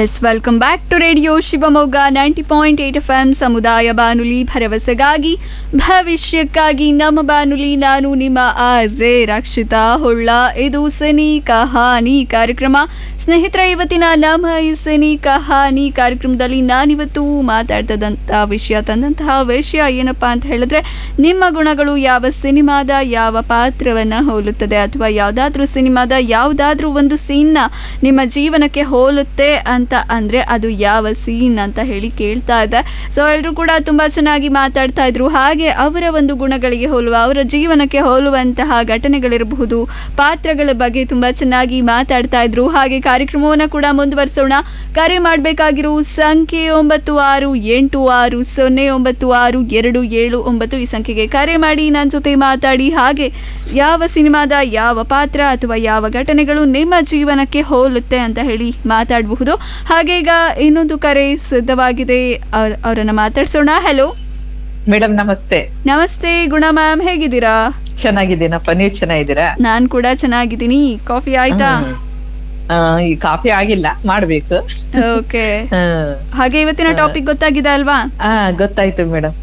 S welcome back to radio Shivamogga ninety point eight F M ಸಮುದಾಯ ಬಾನುಲಿ ಭರವಸೆಗಾಗಿ ಭವಿಷ್ಯಕ್ಕಾಗಿ ನಮ್ಮ ಬಾನುಲಿ ನಾನು ನಿಮ್ಮ ಆರ್ ಜೆ ರಕ್ಷಿತಾ ಹೊಳ್ಳ ಇದು ಸಿನಿ ಕಹಾನಿ ಕಾರ್ಯಕ್ರಮ ಸ್ನೇಹಿತರ ಇವತ್ತಿನ ನಮ್ಮ ಈ ಸಿನಿ ಕಹಾನಿ ಕಾರ್ಯಕ್ರಮದಲ್ಲಿ ನಾನಿವತ್ತು ಮಾತಾಡ್ತದಂಥ ವಿಷಯ ತಂದಂತಹ ವಿಷಯ ಏನಪ್ಪಾ ಅಂತ ಹೇಳಿದ್ರೆ ನಿಮ್ಮ ಗುಣಗಳು ಯಾವ ಸಿನಿಮಾದ ಯಾವ ಪಾತ್ರವನ್ನು ಹೋಲುತ್ತದೆ ಅಥವಾ ಯಾವುದಾದ್ರೂ ಸಿನಿಮಾದ ಯಾವುದಾದ್ರೂ ಒಂದು ಸೀನ್ನ ನಿಮ್ಮ ಜೀವನಕ್ಕೆ ಹೋಲುತ್ತೆ ಅಂತ ಅಂದರೆ ಅದು ಯಾವ ಸೀನ್ ಅಂತ ಹೇಳಿ ಕೇಳ್ತಾ ಇದೆ ಸೊ ಎಲ್ಲರೂ ಕೂಡ ತುಂಬ ಚೆನ್ನಾಗಿ ಮಾತಾಡ್ತಾ ಇದ್ರು ಹಾಗೆ ಅವರ ಒಂದು ಗುಣಗಳಿಗೆ ಹೋಲುವ ಅವರ ಜೀವನಕ್ಕೆ ಹೋಲುವಂತಹ ಘಟನೆಗಳಿರಬಹುದು ಪಾತ್ರಗಳ ಬಗ್ಗೆ ತುಂಬ ಚೆನ್ನಾಗಿ ಮಾತಾಡ್ತಾ ಇದ್ರು ಹಾಗೆ ಕಾರ್ಯಕ್ರಮವನ್ನು ಕೂಡ ಮುಂದುವರಿಸೋಣ ಕರೆ ಮಾಡಬೇಕಾಗಿರೋ ಸಂಖ್ಯೆ ಒಂಬತ್ತು ಆರು ಎಂಟು ಆರು ಸೊನ್ನೆ ಒಂಬತ್ತು ಆರು ಎರಡು ಏಳು ಒಂಬತ್ತು ಈ ಸಂಖ್ಯೆಗೆ ಕರೆ ಮಾಡಿ ನನ್ನ ಜೊತೆ ಮಾತಾಡಿ ಹಾಗೆ ಯಾವ ಸಿನಿಮಾದ ಯಾವ ಪಾತ್ರ ಅಥವಾ ಯಾವ ಘಟನೆಗಳು ನಿಮ್ಮ ಜೀವನಕ್ಕೆ ಹೋಲುತ್ತೆ ಅಂತ ಹೇಳಿ ಮಾತಾಡಬಹುದು ಹಾಗೆ ಈಗ ಇನ್ನೊಂದು ಕರೆ ಸಿದ್ಧವಾಗಿದೆ ಅವ್ರ ಅವರನ್ನು ಮಾತಾಡ್ಸೋಣ ಹಲೋ ಮೇಡಮ್ ನಮಸ್ತೆ ನಮಸ್ತೆ ಗುಣ ಮ್ಯಾಮ್ ಹೇಗಿದ್ದೀರಾ ಚೆನ್ನಾಗಿದ್ದೀನಪ್ಪ ನೀವ್ ಚೆನ್ನಾಗಿದ್ದೀರಾ ನಾನ್ ಕೂಡ ಚೆನ್ನಾಗಿದ್ದೀನಿ ಕಾಫಿ ಆಯ್ತಾ ಹ್ಮ್. ಆ, ಈ ಕಾಫಿ ಆಗಿಲ್ಲ ಮಾಡ್ಬೇಕು ಓಕೆ ಹ್ಮ್. ಹಾಗೆ ಇವತ್ತಿನ ಟಾಪಿಕ್ ಗೊತ್ತಾಗಿದೆ ಅಲ್ವಾ ಆ ಗೊತ್ತಾಯ್ತು ಮೇಡಮ್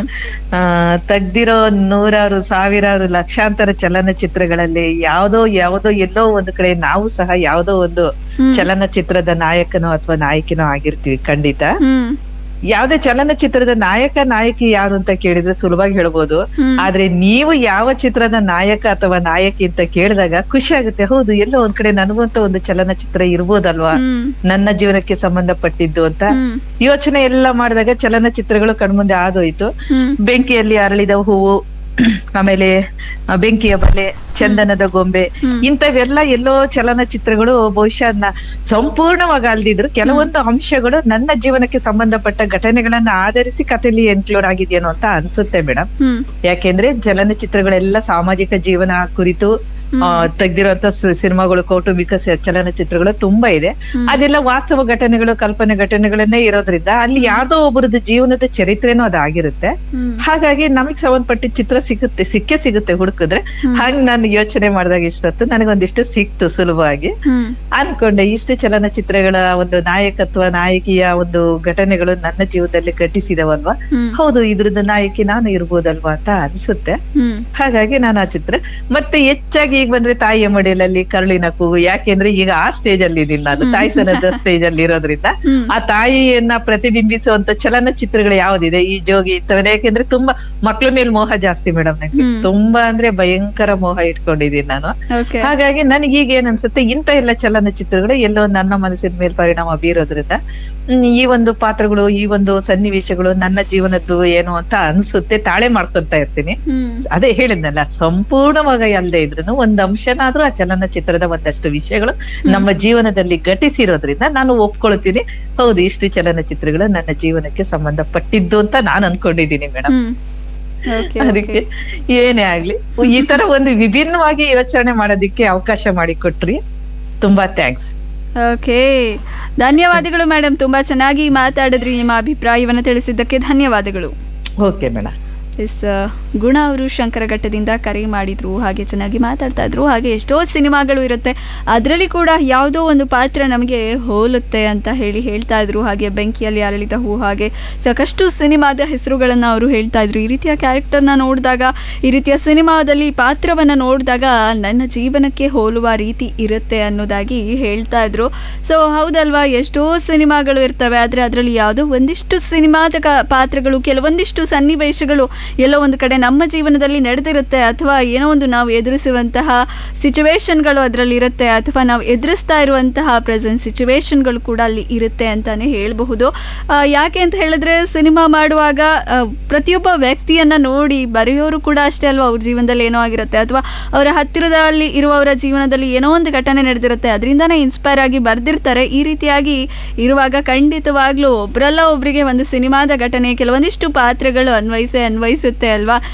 ಆ ತೆಗ್ದಿರೋ ನೂರಾರು ಸಾವಿರಾರು ಲಕ್ಷಾಂತರ ಚಲನಚಿತ್ರಗಳಲ್ಲಿ ಯಾವ್ದೋ ಯಾವ್ದೋ ಎಲ್ಲೋ ಒಂದು ಕಡೆ ನಾವು ಸಹ ಯಾವ್ದೋ ಒಂದು ಹ್ಮ್. ಚಲನಚಿತ್ರದ ನಾಯಕನೋ ಅಥವಾ ನಾಯಕಿನೋ ಆಗಿರ್ತೀವಿ ಖಂಡಿತ ಹ್ಮ್ ಯಾವ್ದೇ ಚಲನಚಿತ್ರದ ನಾಯಕ ನಾಯಕಿ ಯಾರು ಅಂತ ಕೇಳಿದ್ರೆ ಸುಲಭವಾಗಿ ಹೇಳ್ಬೋದು ಹ್ಮ್. ಆದ್ರೆ ನೀವು ಯಾವ ಚಿತ್ರದ ನಾಯಕ ಅಥವಾ ನಾಯಕಿ ಅಂತ ಕೇಳಿದಾಗ ಖುಷಿ ಆಗುತ್ತೆ ಹೌದು ಎಲ್ಲೋ ಒಂದ್ ಕಡೆ ನನಗಂತ ಒಂದು ಚಲನಚಿತ್ರ ಇರ್ಬೋದಲ್ವಾ ಹ್ಮ್ ನನ್ನ ಜೀವನಕ್ಕೆ ಸಂಬಂಧಪಟ್ಟಿದ್ದು ಅಂತ ಹ್ಮ್ ಯೋಚನೆ ಎಲ್ಲ ಮಾಡಿದಾಗ ಚಲನಚಿತ್ರಗಳು ಕಣ್ಮುಂದೆ ಆದೋಯ್ತು ಹ್ಮ್ ಬೆಂಕಿಯಲ್ಲಿ ಅರಳಿದ ಹೂವು ಆಮೇಲೆ ಆ, ಬೆಂಕಿಯ ಬಲೆ ಚಂದನದ ಗೊಂಬೆ ಹ್ಮ್. ಇಂಥವೆಲ್ಲ ಎಲ್ಲೋ ಚಲನಚಿತ್ರಗಳು ಬಹುಶಃ ನ- ಸಂಪೂರ್ಣವಾಗಿ ಅಲ್ದಿದ್ರು ಕೆಲವೊಂದು ಅಂಶಗಳು ನನ್ನ ಜೀವನಕ್ಕೆ ಸಂಬಂಧಪಟ್ಟ ಘಟನೆಗಳನ್ನ ಆಧರಿಸಿ ಕಥೆಯಲ್ಲಿ ಇನ್ಕ್ಲೂಡ್ ಆಗಿದೆಯೇನೋ ಅಂತ ಅನ್ಸುತ್ತೆ ಮೇಡಮ್ ಹ್ಮ್ ಯಾಕೆಂದ್ರೆ ಚಲನಚಿತ್ರಗಳೆಲ್ಲ ಸಾಮಾಜಿಕ ಜೀವನ ಕುರಿತು ಆ, ತೆಗ್ದಿರುವಂತ ಸ- ಸಿನಿಮಾಗಳು ಕೌಟುಂಬಿಕ ಸ- ಚಲನಚಿತ್ರಗಳು ತುಂಬಾ ಇದೆ ಹ್ಮ್. ಅದೆಲ್ಲ ವಾಸ್ತವ ಘಟನೆಗಳು ಕಲ್ಪನೆ ಘಟನೆಗಳನ್ನೇ ಇರೋದ್ರಿಂದ ಅಲ್ಲಿ ಯಾವ್ದೋ ಒಬ್ಬರದ್ದು ಜೀವನದ ಚರಿತ್ರೆನೂ ಅದಾಗಿರುತ್ತೆ ಹ್ಮ್ ಹಾಗಾಗಿ ನಮಗ್ ಸಂಬಂಧಪಟ್ಟ ಚಿತ್ರ ಸಿಗುತ್ತೆ ಸಿಕ್ಕೇ ಸಿಗುತ್ತೆ ಹುಡುಕಿದ್ರೆ ಹಾಗೆ ನಾನು ಯೋಚನೆ ಮಾಡಿದಾಗ ಇಷ್ಟೊತ್ತು ನನಗೊಂದಿಷ್ಟು ಸಿಕ್ತು ಸುಲಭವಾಗಿ ಹ್ಮ್ ಅನ್ಕೊಂಡೆ ಇಷ್ಟು ಚಲನಚಿತ್ರಗಳ ಒಂದು ನಾಯಕತ್ವ ನಾಯಕಿಯ ಒಂದು ಘಟನೆಗಳು ನನ್ನ ಜೀವನದಲ್ಲಿ ಘಟಿಸಿದವಲ್ವಾ ಹ್ಮ್ ಹೌದು ಇದ್ರದ್ದು ನಾಯಕಿ ನಾನು ಇರ್ಬೋದಲ್ವಾ ಅಂತ ಅನ್ಸುತ್ತೆ ಹ್ಮ್ ಹಾಗಾಗಿ ನಾನು ಆ ಚಿತ್ರ ಮತ್ತೆ ಹೆಚ್ಚಾಗಿ ಈಗ ಬಂದ್ರೆ ತಾಯಿಯ ಮಡಿಲಲ್ಲಿ ಕರುಳಿನ ಕೂಗು ಯಾಕೆಂದ್ರೆ ಈಗ ಆ ಸ್ಟೇಜ್ ಅಲ್ಲಿ ಇದೀನಿ ನಾನು ತಾಯ್ತನದ ಸ್ಟೇಜ್ ಅಲ್ಲಿ ಇರೋದ್ರಿಂದ ಹ್ಮ್ ಆ ತಾಯಿಯನ್ನ ಪ್ರತಿಬಿಂಬಿಸುವಂತ ಚಲನಚಿತ್ರಗಳು ಯಾವ್ದಿದೆ ಈ ಜೋಗಿ ಇಂಥವನ್ನ ಯಾಕೆಂದ್ರೆ ತುಂಬಾ ಮಕ್ಳ ಮೇಲೆ ಮೋಹ ಜಾಸ್ತಿ ಮೇಡಮ್ ನಂಗೆ ಹ್ಮ್. ತುಂಬಾ ಅಂದ್ರೆ ಭಯಂಕರ ಮೋಹ ಇಟ್ಕೊಂಡಿದೀನಿ ನಾನು ಓಕೆ ಹಾಗಾಗಿ ನನಗೆ ಈಗ ಏನ್ ಅನ್ಸುತ್ತೆ ಇಂತ ಎಲ್ಲ ಚಲನಚಿತ್ರಗಳು ಎಲ್ಲೋ ನನ್ನ ಮನಸ್ಸಿನ ಮೇಲೆ ಪರಿಣಾಮ ಬೀರೋದ್ರಿಂದ ಹ್ಮ್, ಈ ಒಂದು ಪಾತ್ರಗಳು ಈ ಒಂದು ಸನ್ನಿವೇಶಗಳು ನನ್ನ ಜೀವನದ್ದು ಏನು ಅಂತ ಅನ್ಸುತ್ತೆ ತಾಳೆ ಮಾಡ್ಕೊಂತ ಇರ್ತೀನಿ ಹ್ಮ್ ಅದೇ ಹೇಳಿದ್ನಲ್ಲ ಸಂಪೂರ್ಣವಾಗಿ ಅಲ್ಲದೆ ಇದ್ರು ಒಂದ್ ಅಂಶನಾದ್ರೂ ಆ ಚಲನಚಿತ್ರದ ಒಂದಷ್ಟು ವಿಷಯಗಳು ನಮ್ಮ ಜೀವನದಲ್ಲಿ ಘಟಿಸಿರೋದ್ರಿಂದ ನಾನು ಒಪ್ಕೊಳ್ತೀನಿ ಹೌದು ಇಷ್ಟು ಚಲನಚಿತ್ರಗಳು ನನ್ನ ಜೀವನಕ್ಕೆ ಸಂಬಂಧಪಟ್ಟಿದ್ದು ಅಂತ ನಾನು ಅನ್ಕೊಂಡಿದೀನಿ ಮೇಡಮ್ ಹ್ಮ್ ಓಕೆ ಅದಕ್ಕೆ ಏನೇ ಆಗ್ಲಿ ಈ ತರ ಒಂದು ವಿಭಿನ್ನವಾಗಿ ಯೋಚನೆ ಮಾಡೋದಿಕ್ಕೆ ಅವಕಾಶ ಮಾಡಿಕೊಟ್ರಿ ತುಂಬಾ ಥ್ಯಾಂಕ್ಸ್ ಓಕೆ ಧನ್ಯವಾದಗಳು ಮೇಡಮ್ ತುಂಬಾ ಚೆನ್ನಾಗಿ ಮಾತಾಡಿದ್ರಿ ನಿಮ್ಮ ಅಭಿಪ್ರಾಯವನ್ನು ತಿಳಿಸಿದ್ದಕ್ಕೆ ಧನ್ಯವಾದಗಳು ಓಕೆ ಮೇಡಮ್ ಎಸ್ ಗುಣ ಅವರು ಶಂಕರಘಟ್ಟದಿಂದ ಕರೆ ಮಾಡಿದ್ರು ಹಾಗೆ ಚೆನ್ನಾಗಿ ಮಾತಾಡ್ತಾ ಇದ್ರು ಹಾಗೆ ಎಷ್ಟೋ ಸಿನಿಮಾಗಳು ಇರುತ್ತೆ ಅದರಲ್ಲಿ ಕೂಡ ಯಾವುದೋ ಒಂದು ಪಾತ್ರ ನಮಗೆ ಹೋಲುತ್ತೆ ಅಂತ ಹೇಳಿ ಹೇಳ್ತಾ ಇದ್ರು ಹಾಗೆ ಬೆಂಕಿಯಲ್ಲಿ ಅರಳಿದ ಹೂ ಹಾಗೆ ಸಾಕಷ್ಟು ಸಿನಿಮಾದ ಹೆಸರುಗಳನ್ನು ಅವರು ಹೇಳ್ತಾ ಇದ್ರು ಈ ರೀತಿಯ ಕ್ಯಾರೆಕ್ಟರ್ನ ನೋಡಿದಾಗ ಈ ರೀತಿಯ ಸಿನಿಮಾದಲ್ಲಿ ಪಾತ್ರವನ್ನು ನೋಡಿದಾಗ ನನ್ನ ಜೀವನಕ್ಕೆ ಹೋಲುವ ರೀತಿ ಇರುತ್ತೆ ಅನ್ನೋದಾಗಿ ಹೇಳ್ತಾ ಇದ್ರು ಸೊ ಹೌದಲ್ವಾ ಎಷ್ಟೋ ಸಿನಿಮಾಗಳು ಇರ್ತವೆ ಆದರೆ ಅದರಲ್ಲಿ ಯಾವುದೋ ಒಂದಿಷ್ಟು ಸಿನಿಮಾದ ಕ- ಪಾತ್ರಗಳು ಕೆಲವೊಂದಿಷ್ಟು ಸನ್ನಿವೇಶಗಳು ಎಲ್ಲೋ ಒಂದು ಕಡೆ ನಮ್ಮ ಜೀವನದಲ್ಲಿ ನಡೆದಿರುತ್ತೆ ಅಥವಾ ಏನೋ ಒಂದು ನಾವು ಎದುರಿಸುವಂತಹ ಸಿಚುವೇಶನ್ಗಳು ಅದರಲ್ಲಿ ಇರುತ್ತೆ ಅಥವಾ ನಾವು ಎದುರಿಸ್ತಾ ಇರುವಂತಹ ಪ್ರೆಸೆಂಟ್ ಸಿಚುವೇಶನ್ಗಳು ಕೂಡ ಅಲ್ಲಿ ಇರುತ್ತೆ ಅಂತಾನೆ ಹೇಳಬಹುದು ಆ, ಯಾಕೆ ಅಂತ ಹೇಳಿದ್ರೆ ಸಿನಿಮಾ ಮಾಡುವಾಗ ಆ, ಪ್ರತಿಯೊಬ್ಬ ವ್ಯಕ್ತಿಯನ್ನ ನೋಡಿ ಬರೆಯೋರು ಕೂಡ ಅಷ್ಟೇ ಅಲ್ವಾ ಅವ್ರ ಜೀವನದಲ್ಲಿ ಏನೋ ಆಗಿರುತ್ತೆ ಅಥವಾ ಅವರ ಹತ್ತಿರದಲ್ಲಿ ಇರುವವರ ಜೀವನದಲ್ಲಿ ಏನೋ ಒಂದು ಘಟನೆ ನಡೆದಿರುತ್ತೆ ಅದರಿಂದನೇ ಇನ್ಸ್ಪೈರ್ ಆಗಿ ಬರೆದಿರ್ತಾರೆ ಈ ರೀತಿಯಾಗಿ ಇರುವಾಗ ಖಂಡಿತವಾಗ್ಲೂ ಒಬ್ರಲ್ಲ ಒಬ್ರಿಗೆ ಒಂದು ಸಿನಿಮಾದ ಘಟನೆ ಕೆಲವೊಂದಿಷ್ಟು ಪಾತ್ರಗಳು ಅನ್ವಯಿಸೇ ಅನ್ವಯಿಸುತ್ತೆ ಅಲ್ವಾ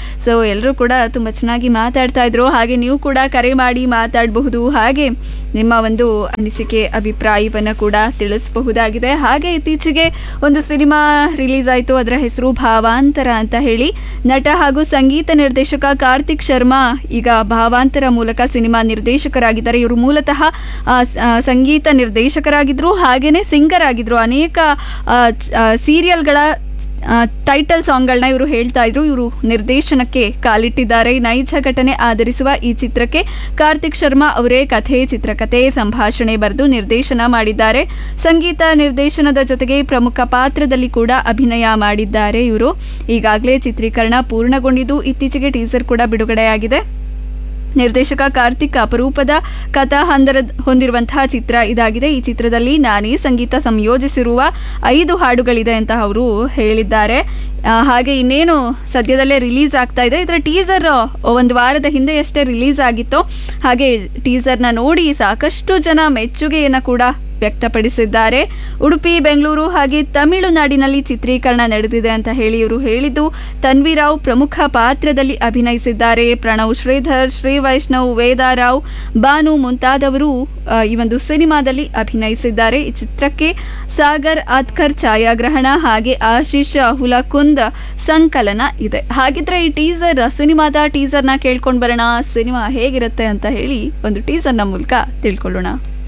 ಸೊ ಎಲ್ಲರೂ ಕೂಡ ತುಂಬ ಚೆನ್ನಾಗಿ ಮಾತಾಡ್ತಾ ಇದ್ರು ಹಾಗೆ ನೀವು ಕೂಡ ಕರೆ ಮಾಡಿ ಮಾತಾಡಬಹುದು ಹಾಗೆ ನಿಮ್ಮ ಒಂದು ಅನಿಸಿಕೆ ಅಭಿಪ್ರಾಯವನ್ನು ಕೂಡ ತಿಳಿಸಬಹುದಾಗಿದೆ ಹಾಗೆ ಇತ್ತೀಚೆಗೆ ಒಂದು ಸಿನಿಮಾ ರಿಲೀಸ್ ಆಯಿತು ಅದರ ಹೆಸರು ಭಾವಾಂತರ ಅಂತ ಹೇಳಿ ನಟ ಹಾಗೂ ಸಂಗೀತ ನಿರ್ದೇಶಕ ಕಾರ್ತಿಕ್ ಶರ್ಮಾ ಈಗ ಭಾವಾಂತರ ಮೂಲಕ ಸಿನಿಮಾ ನಿರ್ದೇಶಕರಾಗಿದ್ದಾರೆ ಇವರು ಮೂಲತಃ ಆ, ಸ- ಆ, ಸಂಗೀತ ನಿರ್ದೇಶಕರಾಗಿದ್ರು ಹಾಗೇನೆ ಸಿಂಗರ್ ಆಗಿದ್ರು ಅನೇಕ ಆ, ಚ- ಆ, ಸೀರಿಯಲ್ಗಳ ಆ, ಟೈಟಲ್ ಸಾಂಗ್ಗಳನ್ನ ಇವರು ಹೇಳ್ತಾ ಇದ್ರು ಇವರು ನಿರ್ದೇಶನಕ್ಕೆ ಕಾಲಿಟ್ಟಿದ್ದಾರೆ ನೈಜ ಘಟನೆ ಆಧರಿಸುವ ಈ ಚಿತ್ರಕ್ಕೆ ಕಾರ್ತಿಕ್ ಶರ್ಮಾ ಅವರೇ ಕಥೆ ಚಿತ್ರಕಥೆ ಸಂಭಾಷಣೆ ಬರೆದು ನಿರ್ದೇಶನ ಮಾಡಿದ್ದಾರೆ ಸಂಗೀತ ನಿರ್ದೇಶನದ ಜೊತೆಗೆ ಪ್ರಮುಖ ಪಾತ್ರದಲ್ಲಿ ಕೂಡ ಅಭಿನಯ ಮಾಡಿದ್ದಾರೆ ಇವರು ಈಗಾಗಲೇ ಚಿತ್ರೀಕರಣ ಪೂರ್ಣಗೊಂಡಿದ್ದು ಇತ್ತೀಚೆಗೆ ಟೀಸರ್ ಕೂಡ ಬಿಡುಗಡೆಯಾಗಿದೆ ನಿರ್ದೇಶಕ ಕಾರ್ತಿಕ್ ಅಪರೂಪದ ಕಥಾ ಹಂದರ ಹೊಂದಿರುವಂತಹ ಚಿತ್ರ ಇದಾಗಿದೆ ಈ ಚಿತ್ರದಲ್ಲಿ ನಾನೇ ಸಂಗೀತ ಸಂಯೋಜಿಸಿರುವ ಐದು ಹಾಡುಗಳಿದೆ ಅಂತ ಅವರು ಹೇಳಿದ್ದಾರೆ ಆ, ಹಾಗೆ ಇನ್ನೇನು ಸದ್ಯದಲ್ಲೇ ರಿಲೀಸ್ ಆಗ್ತಾ ಇದೆ ಇದರ ಟೀಸರ್ ಒಂದು ವಾರದ ಹಿಂದೆಯಷ್ಟೇ ರಿಲೀಸ್ ಆಗಿತ್ತು ಹಾಗೆ ಟೀಸರ್ನ ನೋಡಿ ಸಾಕಷ್ಟು ಜನ ಮೆಚ್ಚುಗೆಯನ್ನು ಕೂಡ ವ್ಯಕ್ತಪಡಿಸಿದ್ದಾರೆ ಉಡುಪಿ ಬೆಂಗಳೂರು ಹಾಗೆ ತಮಿಳುನಾಡಿನಲ್ಲಿ ಚಿತ್ರೀಕರಣ ನಡೆದಿದೆ ಅಂತ ಹೇಳಿ ಇವರು ಹೇಳಿದ್ದು ತನ್ವಿ ರಾವ್ ಪ್ರಮುಖ ಪಾತ್ರದಲ್ಲಿ ಅಭಿನಯಿಸಿದ್ದಾರೆ ಪ್ರಣವ್ ಶ್ರೀಧರ್ ಶ್ರೀ ವೈಷ್ಣವ್ ವೇದಾರಾವ್ ಬಾನು ಮುಂತಾದವರು ಆ, ಈ ಒಂದು ಸಿನಿಮಾದಲ್ಲಿ ಅಭಿನಯಿಸಿದ್ದಾರೆ ಈ ಚಿತ್ರಕ್ಕೆ ಸಾಗರ್ ಅದ್ಕರ್ ಛಾಯಾಗ್ರಹಣ ಹಾಗೆ ಆಶೀಶ್ ಹುಲಕುಂದ್ ಸಂಕಲನ ಇದೆ ಹಾಗಿದ್ರೆ ಈ ಟೀಸರ್ ಸಿನಿಮಾದ ಟೀಸರ್ನ ಕೇಳ್ಕೊಂಡು ಬರೋಣ ಸಿನಿಮಾ ಹೇಗಿರುತ್ತೆ ಅಂತ ಹೇಳಿ ಒಂದು ಟೀಸರ್ನ ಮೂಲಕ ತಿಳ್ಕೊಳ್ಳೋಣ